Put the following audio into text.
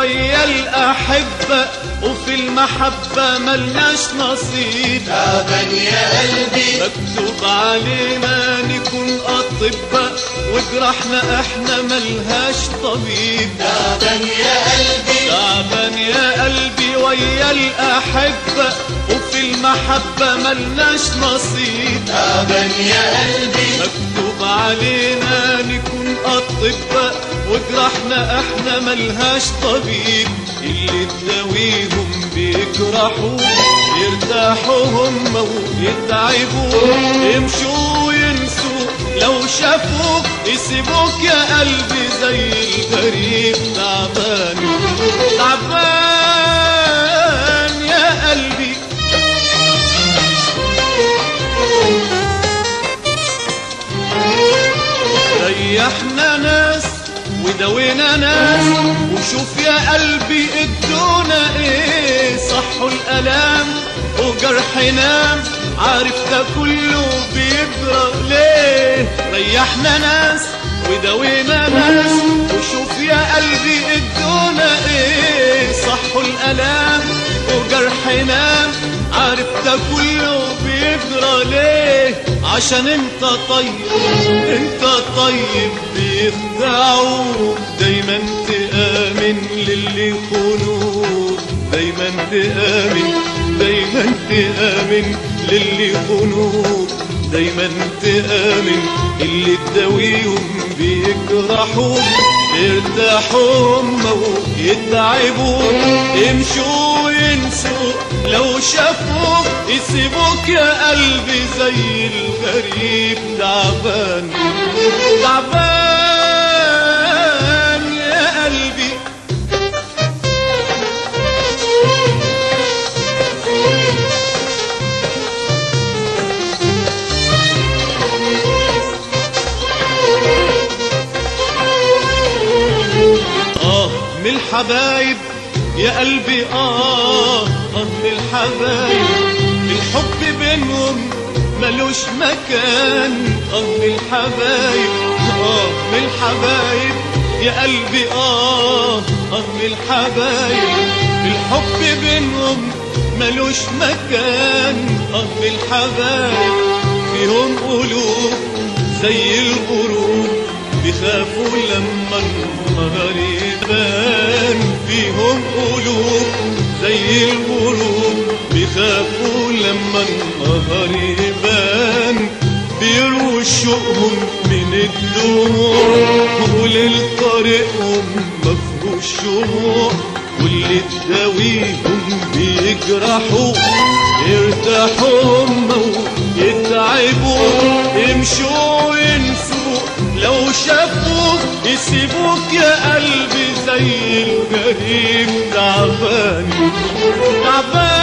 ويا الأحبة وفي المحبة ملناش نصيب تعبان يا قلبي مكتوب علينا نكون أطباء وجرحنا احنا ملهاش طبيب تعبان يا قلبي تعبان يا قلبي ويا الأحبة وفي المحبة ملناش نصيب تعبان يا قلبي مكتوب علينا نكون أطباء وجرحنا احنا ملهاش طبيب اللي تداويهم بيجرحوا يرتاحوا هم ويتعبوا يمشوا وينسوا لو شافوك يسيبوك يا قلبي زي الغريب تعبان تعبان يا قلبي ريحنا ناس ودوينا ناس وشوف يا قلبي ادونا ايه صحوا الالام وجرحنا عارف ده كله بيجرى ليه ريحنا ناس ودوينا ناس وشوف يا قلبي ادونا ايه صحوا الالام وجرحنا عارف ده كله بيجرى ليه عشان انت طيب انت طيب بيخدعوك دايما تآمن للي يخونوك دايما تآمن دايما تآمن للي يخونوك دايما تآمن اللي تداويهم بيجرحوك يرتاحوا هم ويتعبوا يمشوا وينسوا لو شافوك يسيبوك يا قلبي زي الغريب تعبان تعبان يا قلبي آه من الحبايب يا قلبي آه آه من الحبايب الحب بينهم ملوش مكان آه من الحبايب آه من الحبايب يا قلبي آه آه من الحبايب الحب بينهم ملوش مكان آه من الحبايب فيهم قلوب زي القرود بيخافوا لما النهار يبان فيهم قلوب زي الغروب بيخافوا لما النهار يبان بيروا شوقهم من الدموع وللطريقهم مفهوش شموع واللي تداويهم بيجرحوا يرتاحوا هم ويتعبوا يمشوا وينسوا لو شافوك يسيبوك يا قلبي زي الغريب تعبان تعبان